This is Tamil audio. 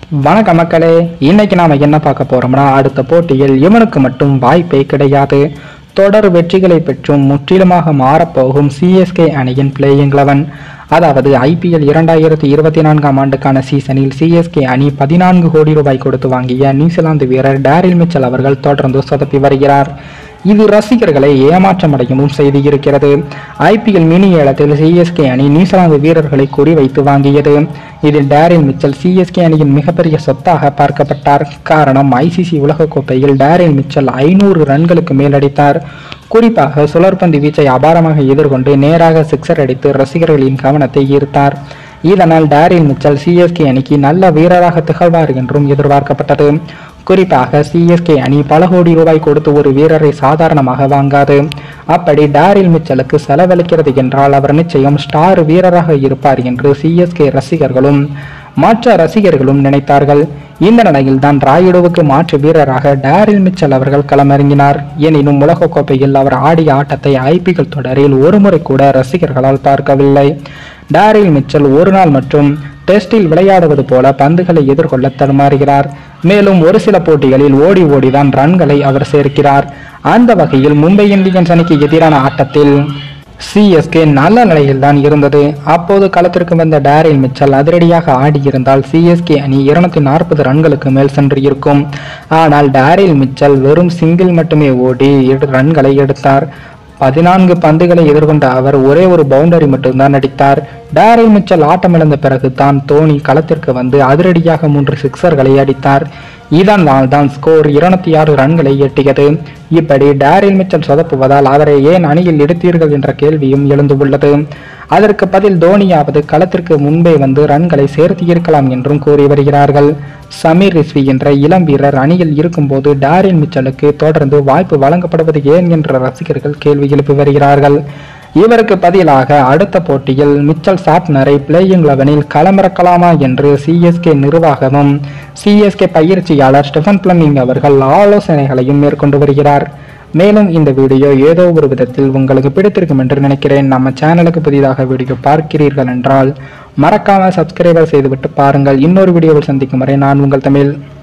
வணக்கம் மக்களே இன்னைக்கு நாம என்ன பார்க்க போறோம்னா அடுத்த போட்டியில் இவனுக்கு மட்டும் வாய்ப்பே கிடையாது தொடர் வெற்றிகளை பெற்றும் முற்றிலுமாக மாறப்போகும் சிஎஸ்கே அணியின் பிளேயிங் லெவன் அதாவது ஐபிஎல் இரண்டாயிரத்தி இருபத்தி நான்காம் ஆண்டுக்கான சீசனில் சிஎஸ்கே அணி பதினான்கு கோடி ரூபாய் கொடுத்து வாங்கிய நியூசிலாந்து வீரர் டேரில் மிச்சல் அவர்கள் தொடர்ந்து சொதப்பி வருகிறார் இது ரசிகர்களை ஏமாற்றமடையவும் செய்திருக்கிறது ஐபிஎல் மினி ஏலத்தில் சிஎஸ்கே அணி நியூசிலாந்து வீரர்களை குறிவைத்து வாங்கியது இதில் டேரில் மிச்சல் சிஎஸ்கே அணியின் மிகப்பெரிய சொத்தாக பார்க்கப்பட்டார் காரணம் ஐசிசி உலகக்கோப்பையில் டேரில் மிச்சல் ஐநூறு ரன்களுக்கு மேல் அடித்தார் குறிப்பாக சுழற்பந்து வீச்சை அபாரமாக எதிர்கொண்டு நேராக சிக்ஸர் அடித்து ரசிகர்களின் கவனத்தை ஈர்த்தார் இதனால் டேரில் மிச்சல் சிஎஸ்கே அணிக்கு நல்ல வீரராக திகழ்வார் என்றும் எதிர்பார்க்கப்பட்டது குறிப்பாக சிஎஸ்கே அணி பல கோடி ரூபாய் கொடுத்து ஒரு வீரரை சாதாரணமாக வாங்காது அப்படி டாரில் மிச்சலுக்கு செலவழிக்கிறது என்றால் அவர் நிச்சயம் ஸ்டார் வீரராக இருப்பார் என்று சிஎஸ்கே ரசிகர்களும் மற்ற ரசிகர்களும் நினைத்தார்கள் இந்த நிலையில் தான் ராயுடுவுக்கு மாற்று வீரராக டாரில் மிச்சல் அவர்கள் களமிறங்கினார் எனினும் உலகக்கோப்பையில் அவர் ஆடிய ஆட்டத்தை ஐபிஎல் தொடரில் ஒருமுறை கூட ரசிகர்களால் பார்க்கவில்லை டாரில் மிச்சல் ஒரு நாள் மற்றும் டெஸ்டில் விளையாடுவது போல பந்துகளை எதிர்கொள்ள தடுமாறுகிறார் மேலும் ஒரு சில போட்டிகளில் ஓடி ஓடிதான் ரன்களை அவர் சேர்க்கிறார் அந்த வகையில் மும்பை இந்தியன்ஸ் அணிக்கு எதிரான ஆட்டத்தில் சிஎஸ்கே நல்ல நிலையில் தான் இருந்தது அப்போது களத்திற்கு வந்த டேரில் மிச்சல் அதிரடியாக ஆடியிருந்தால் சிஎஸ்கே அணி இருநூத்தி நாற்பது ரன்களுக்கு மேல் சென்று இருக்கும் ஆனால் டேரில் மிச்சல் வெறும் சிங்கிள் மட்டுமே ஓடி இரு ரன்களை எடுத்தார் பதினான்கு பந்துகளை எதிர்கொண்ட அவர் ஒரே ஒரு பவுண்டரி மட்டும்தான் அடித்தார் டேரில் மிச்சல் ஆட்டமிழந்த பிறகு தான் தோனி களத்திற்கு வந்து அதிரடியாக மூன்று சிக்சர்களை அடித்தார் இதனால் தான் ஸ்கோர் இருநூத்தி ஆறு ரன்களை எட்டியது இப்படி டேரில் மிச்சல் சொதப்புவதால் அவரை ஏன் அணியில் எடுத்தீர்கள் என்ற கேள்வியும் எழுந்துள்ளது அதற்கு பதில் தோனியாவது களத்திற்கு முன்பே வந்து ரன்களை சேர்த்து இருக்கலாம் என்றும் கூறி வருகிறார்கள் சமீர் ரிஸ்வி என்ற இளம் வீரர் அணியில் இருக்கும்போது டாரின் மிச்சலுக்கு தொடர்ந்து வாய்ப்பு வழங்கப்படுவது ஏன் என்ற ரசிகர்கள் கேள்வி எழுப்பி வருகிறார்கள் இவருக்கு பதிலாக அடுத்த போட்டியில் மிச்சல் சாப்னரை பிளேயிங் லெவனில் களமிறக்கலாமா என்று சிஎஸ்கே நிர்வாகமும் சிஎஸ்கே பயிற்சியாளர் ஸ்டெஃபன் பிளமிங் அவர்கள் ஆலோசனைகளையும் மேற்கொண்டு வருகிறார் மேலும் இந்த வீடியோ ஏதோ ஒரு விதத்தில் உங்களுக்கு பிடித்திருக்கும் என்று நினைக்கிறேன் நம்ம சேனலுக்கு புதிதாக வீடியோ பார்க்கிறீர்கள் என்றால் மறக்காம சப்ஸ்கிரைபர் செய்துவிட்டு பாருங்கள் இன்னொரு வீடியோவில் சந்திக்கும் வரை நான் உங்கள் தமிழ்